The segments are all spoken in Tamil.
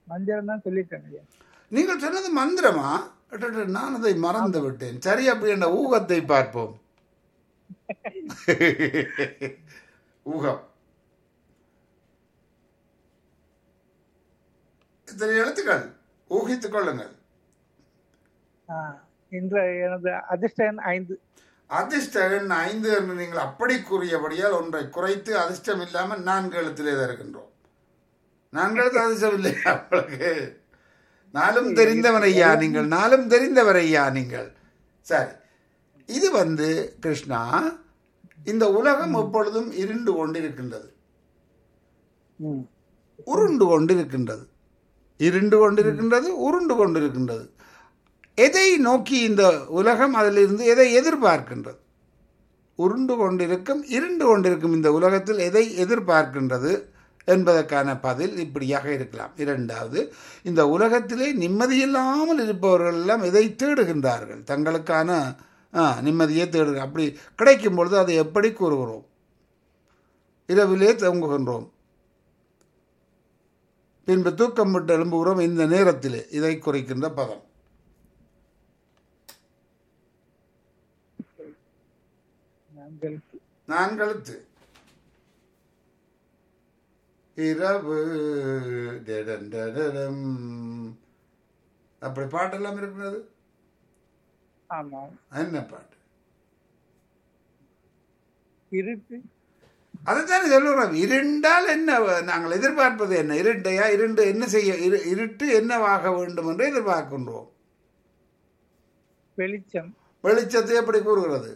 மந்திரம் தான் சொல்லிட்டேன் ஐயா நீங்கள் சொன்னது மந்திரமா அடடே, நான் அதை மறந்து விட்டேன் சரி அப்படி என்ற ஊகத்தை பார்ப்போம் ஊகம் இத்தனை எழுத்துக்கள் ஊகித்துக் கொள்ளுங்கள் ஆ, இன்று எனது அதிர்ஷ்ட எண் ஐந்து அதிர்ஷ்ட எண் ஐந்து என்று நீங்கள் அப்படி கூறியபடியால் ஒன்றை குறைத்து அதிர்ஷ்டம் இல்லாமல் நான்கு எழுத்திலே தருகின்றோம் நான்கு எழுத்து அதிர்ஷ்டம் இல்லையா உங்களுக்கு நாளும் தெரிந்தவர் ஐயா நீங்கள் நாளும் தெரிந்தவர் ஐயா நீங்கள் சரி இது வந்து கிருஷ்ணா இந்த உலகம் எப்பொழுதும் இருண்டு கொண்டிருக்கின்றது ம். உருண்டு கொண்டிருக்கின்றது இருண்டு கொண்டிருக்கின்றது உருண்டு கொண்டிருக்கின்றது எதை நோக்கி இந்த உலகம் அதிலிருந்து எதை எதிர்பார்க்கின்றது உருண்டு கொண்டிருக்கும் இருண்டு கொண்டிருக்கும் இந்த உலகத்தில் எதை எதிர்பார்க்கின்றது என்பதற்கான பதில் இப்படியாக இருக்கலாம் இரண்டாவது இந்த உலகத்திலே நிம்மதியில்லாமல் இருப்பவர்கள் எல்லாம் எதை தேடுகின்றார்கள் தங்களுக்கான ஆ, நிம்மதியை தேடுக அப்படி கிடைக்கும் பொழுது அதை எப்படி கூறுகிறோம் இரவிலே தூங்குகின்றோம் பின்பு தூக்கம் விட்டு எழும்புகிறோம் இந்த நேரத்திலே இதை குறிக்கின்ற பதம் நான்கு நான்கழுத்து இரவு டெடன் டெடடம். அப்படி பாட்டெல்லாம் இருக்கிறது ஆமாம் என்ன பாட்டு இருட்டு அதைத்தானே சொல்லுறோம் இருண்டால் என்ன நாங்கள் எதிர்பார்ப்பது என்ன இருட்டையா இருண்டு என்ன செய்ய இரு இருட்டு என்னவாக வேண்டும் என்று எதிர்பார்க்கின்றோம் வெளிச்சம் வெளிச்சத்தை எப்படி கூறுகிறது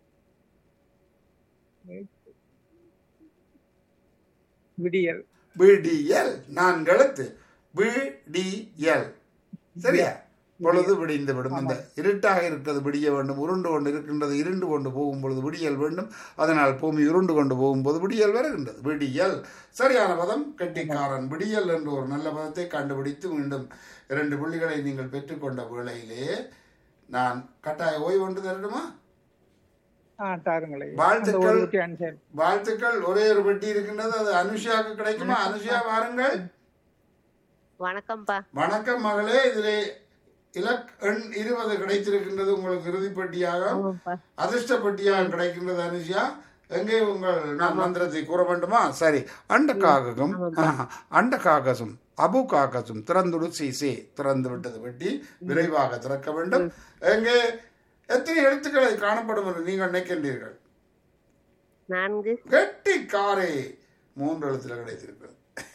விடியல் விடியல் நான்கு எழுத்து விடியல் சரியா பொழுது விடிந்து விடும் இந்த இருட்டாக இருக்கிறது விடிய வேண்டும் உருண்டு கொண்டு இருக்கின்றது இருண்டு கொண்டு போகும் பொழுது விடியல் வேண்டும் அதனால் பூமி உருண்டு கொண்டு போகும்போது விடியல் வருகின்றது விடியல் சரியான பதம் கெட்டிக்காரன் விடியல் என்ற ஒரு நல்ல பதத்தை கண்டுபிடித்து மீண்டும் இரண்டு புள்ளிகளை நீங்கள் பெற்றுக்கொண்ட வேளையிலே நான் கட்டாய ஓய்வு ஒன்று தரட்டுமா ஆ தாருங்களே வாழ்த்துக்கள். அந்த ஒரு குட்டி அனுசரி வாழ்த்துக்கள் ஒரே ஒரு பெட்டி இருக்கின்றது அது அனுஷியாவுக்கு கிடைக்குமா அனுஷியா வாருங்கள் வணக்கம்ப்பா வணக்கம் மகளே இதிலே இலக் எண் இருபது கிடைத்திருக்கின்றது உங்களுக்கு இறுதிப்பட்டியாக ஆமாப்பா அதிர்ஷ்ட பட்டியாக கிடைக்கின்றது அனுஷியா எங்கே உங்கள் நான் மந்திரத்தை கூற வேண்டுமா சரி அண்ட காககம் ஆஹா, அண்ட காகசம் அபு காகசம் திறந்துடு சீசே திறந்து விட்டது பெட்டி விரைவாக திறக்க வேண்டும் எங்கே எத்தனை எழுத்துக்களை காணப்படும் என்று நீங்கள் நினைக்கின்றீர்கள் நான்கு கெட்டிக்காரே மூன்று எழுத்துல கிடைத்திருக்கிறது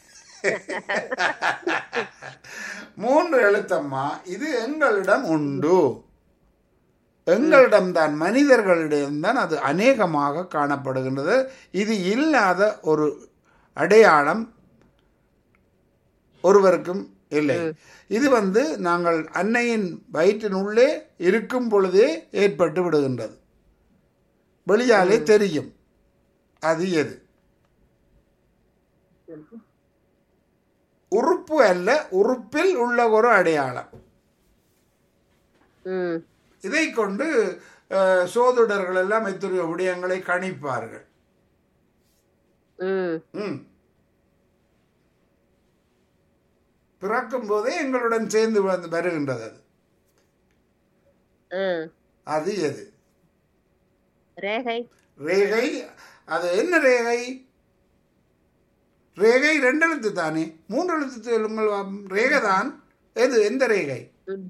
மூன்று எழுத்தம்மா இது எங்களிடம் உண்டு எங்களிடம்தான் மனிதர்களிடம்தான் அது அநேகமாக காணப்படுகின்றது இது இல்லாத ஒரு அடையாளம் ஒருவருக்கும் இல்லை இது வந்து நாங்கள் அன்னையின் வயிற்றினுள்ளே இருக்கும் பொழுதே ஏற்பட்டு விடுகின்றது வெளியாலே தெரியும் அது எது உறுப்பு அல்ல உறுப்பில் உள்ள ஒரு அடையாளம் ம் இதை கொண்டு அஹ், சோதிடர்கள் எல்லாம் எத்தனையோ விடயங்களை கணிப்பார்கள் ம் ம். பிறக்கும் போதே எங்களுடன் சேர்ந்து வந்து வருகின்றது அது ம் அது எது ரேகை ரேகை அது என்ன ரேகை ரேகை ரெண்டு எழுத்து தானே மூன்று எழுத்து சொல்லுங்கள் வாம். ரேகை தான் எது எந்த ரேகை ம்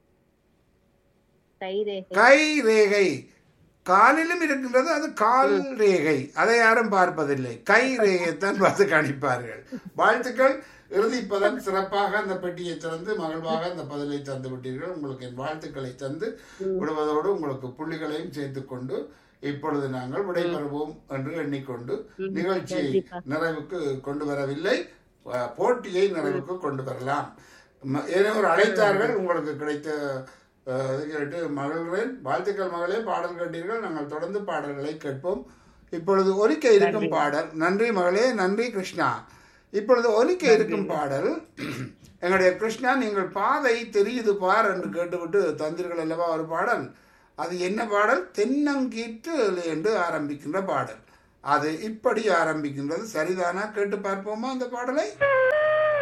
கை ரேகை கை ரேகை காலிலும் இருக்கின்றது அது கால் ரேகை அதை யாரும் பார்ப்பதில்லை கை ரேகைத்தான் பார்த்து கணிப்பார்கள் வாழ்த்துக்கள் இறுதி பதம் சிறப்பாக அந்த பெட்டியை திறந்து மகிழ்வாக அந்த பதிலை தந்து விட்டீர்கள் உங்களுக்கு என் வாழ்த்துக்களை தந்து விடுவதோடு உங்களுக்கு புள்ளிகளையும் சேர்த்துக் கொண்டு இப்பொழுது நாங்கள் விடைபெறுவோம் என்று எண்ணிக்கொண்டு நிகழ்ச்சியை நிறைவுக்கு கொண்டு வரவில்லை அஹ், போட்டியை நிறைவுக்கு கொண்டு வரலாம் ம- ஏதோ ஒரு அழைத்தார்கள் உங்களுக்கு கிடைத்த அஹ், இது கேட்டு மகிழ்கிறேன் வாழ்த்துக்கள் மகளே பாடல் கேட்டீர்கள் நாங்கள் தொடர்ந்து பாடல்களை கேட்போம் இப்பொழுது ஒலிக்க இருக்கும் பாடல் நன்றி மகளே நன்றி கிருஷ்ணா இப்பொழுது ஒலிக்க இருக்கும் பாடல் எங்களுடைய கிருஷ்ணா நீங்கள் பாதை தெரியுது பார் என்று கேட்டுவிட்டு தந்தீர்கள் அல்லவா ஒரு பாடல் அது என்ன பாடல் தென்னங்கீற்று என்று ஆரம்பிக்கின்ற பாடல் அது இப்படி ஆரம்பிக்கின்றது சரிதானா கேட்டு பார்ப்போமா அந்த பாடலை